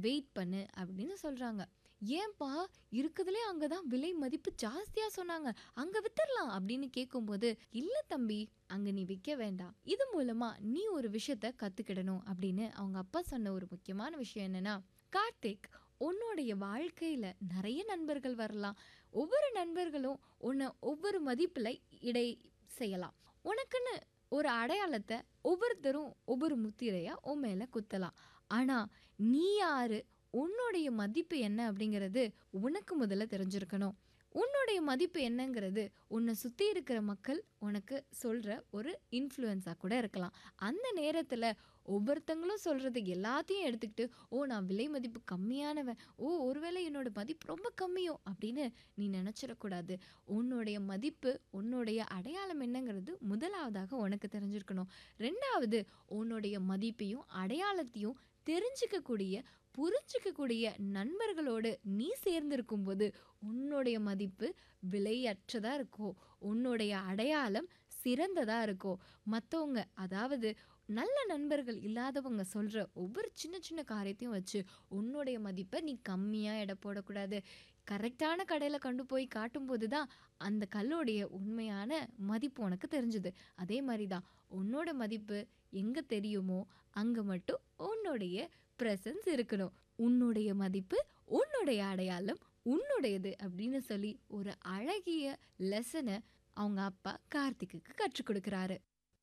wait பண்ணு அப்படின்னு சொல்றாங்க ஏன்பா இருக்குதுலே அங்கதான் விலை மதிப்பு ஜாஸ்தியா சொன்னாங்க அங்க வித்துடலாம் அப்படின்னு கேட்கும்போது இல்ல தம்பி அங்க நீ விற்க வேண்டாம் இது மூலமா நீ ஒரு விஷயத்த கத்துக்கிடணும் அப்படின்னு அவங்க அப்பா சொன்ன ஒரு முக்கியமான விஷயம் என்னன்னா கார்த்திக் உன்னுடைய வாழ்க்கையில நிறைய நண்பர்கள் வரலாம் ஒவ்வொரு நண்பர்களும் உன்னை ஒவ்வொரு மதிப்புல இடை செய்யலாம் உனக்குன்னு ஒரு அடையாளத்தை ஒவ்வொருத்தரும் ஒவ்வொரு முத்திரையா உன் மேல குத்தலாம் ஆனா நீ யாரு உன்னுடைய மதிப்பு என்ன அப்படிங்கிறது உனக்கு முதல்ல தெரிஞ்சிருக்கணும் உன்னுடைய மதிப்பு என்னங்கிறது உன்னை சுற்றி இருக்கிற மக்கள் உனக்கு சொல்கிற ஒரு இன்ஃப்ளூயன்ஸாக கூட இருக்கலாம் அந்த நேரத்தில் ஒவ்வொருத்தங்களும் சொல்கிறது எல்லாத்தையும் எடுத்துக்கிட்டு ஓ நான் விலை மதிப்பு கம்மியானவன் ஓ ஒருவேளை என்னோட மதிப்பு ரொம்ப கம்மியோ அப்படின்னு நீ நினச்சிடக்கூடாது உன்னுடைய மதிப்பு உன்னுடைய அடையாளம் என்னங்கிறது முதலாவதாக உனக்கு தெரிஞ்சிருக்கணும் ரெண்டாவது உன்னுடைய மதிப்பையும் அடையாளத்தையும் தெரிஞ்சுக்கக்கூடிய புரிஞ்சிக்கக்கூடிய நண்பர்களோடு நீ சேர்ந்திருக்கும் போது உன்னுடைய மதிப்பு விலையற்றதாக இருக்கும் உன்னுடைய அடையாளம் சிறந்ததாக இருக்கும் மற்றவங்க அதாவது நல்ல நண்பர்கள் இல்லாதவங்க சொல்கிற ஒவ்வொரு சின்ன சின்ன காரியத்தையும் வச்சு உன்னுடைய மதிப்பை நீ கம்மியாக எடை போடக்கூடாது கரெக்டான கடையில் கொண்டு போய் காட்டும்போது தான் அந்த கல்லோடைய உண்மையான மதிப்பு உனக்கு தெரிஞ்சுது அதே மாதிரி தான் உன்னோட மதிப்பு எங்கே தெரியுமோ அங்கே மட்டும் உன்னுடைய ப்ரெசன்ஸ் இருக்கணும் உன்னுடைய மதிப்பு உன்னுடைய அடையாளம் உன்னுடையது அப்படின்னு சொல்லி ஒரு அழகிய லெசனை அவங்க அப்பா கார்த்திக்கு கற்றுக் கொடுக்குறாரு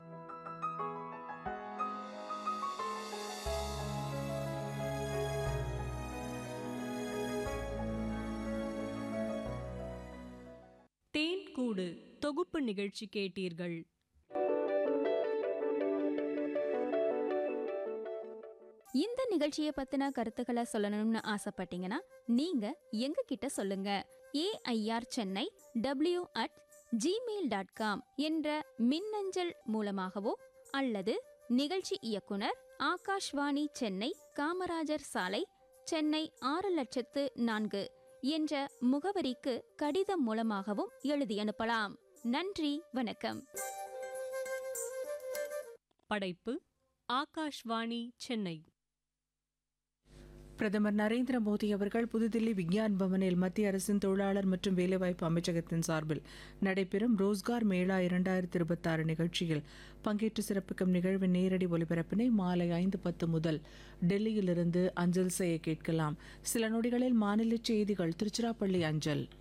தேன் கூடு தொகுப்பு நிகழ்ச்சி கேட்டீர்கள் இந்த நிகழ்ச்சியை பத்தின கருத்துக்களை சொல்லணும்னு ஆசைப்பட்டீங்கன்னா நீங்க எங்க கிட்ட சொல்லுங்க AIR Chennai W at Gmail dot com என்ற மின்னஞ்சல் மூலமாகவோ அல்லது நிகழ்ச்சி இயக்குனர் ஆகாஷ்வாணி சென்னை காமராஜர் சாலை சென்னை ஆறு லட்சத்து நான்கு என்ற முகவரிக்கு கடிதம் மூலமாகவும் எழுதி அனுப்பலாம் நன்றி வணக்கம் படைப்பு ஆகாஷ்வாணி சென்னை பிரதமர் நரேந்திர மோடி அவர்கள் புதுதில்லி விக்யான் பவனில் மத்திய அரசின் தொழிலாளர் மற்றும் வேலைவாய்ப்பு அமைச்சகத்தின் சார்பில் நடைபெறும் ரோஸ்கார் மேளா இரண்டாயிரத்தி இருபத்தாறு நிகழ்ச்சியில் பங்கேற்று சிறப்பிக்கும் நிகழ்வின் நேரடி ஒலிபரப்பினை மாலை ஐந்து பத்து முதல் டெல்லியிலிருந்து அஞ்சல் செய்ய கேட்கலாம் சில நொடிகளில் மாநில செய்திகள் திருச்சிராப்பள்ளி அஞ்சல்